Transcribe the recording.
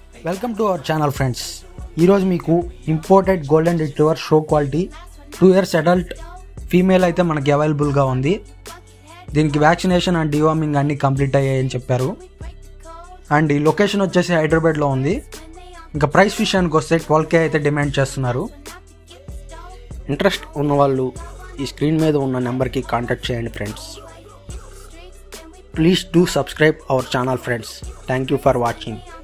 welcome to our channel friends ఈరోజు మీకు imported golden retriever show quality two years adult female అయితే మనకి అవైలబుల్గా ఉంది దీనికి వ్యాక్సినేషన్ అండ్ డివార్మింగ్ అన్నీ కంప్లీట్ అయ్యాయని చెప్పారు అండ్ ఈ లొకేషన్ వచ్చేసి హైదరాబాద్లో ఉంది ఇంకా ప్రైస్ విషయానికి వస్తే ట్వెల్వ్ కే అయితే డిమాండ్ చేస్తున్నారు ఇంట్రెస్ట్ ఉన్నవాళ్ళు ఈ స్క్రీన్ మీద ఉన్న నెంబర్కి కాంటాక్ట్ చేయండి friends please do subscribe our channel friends thank you for watching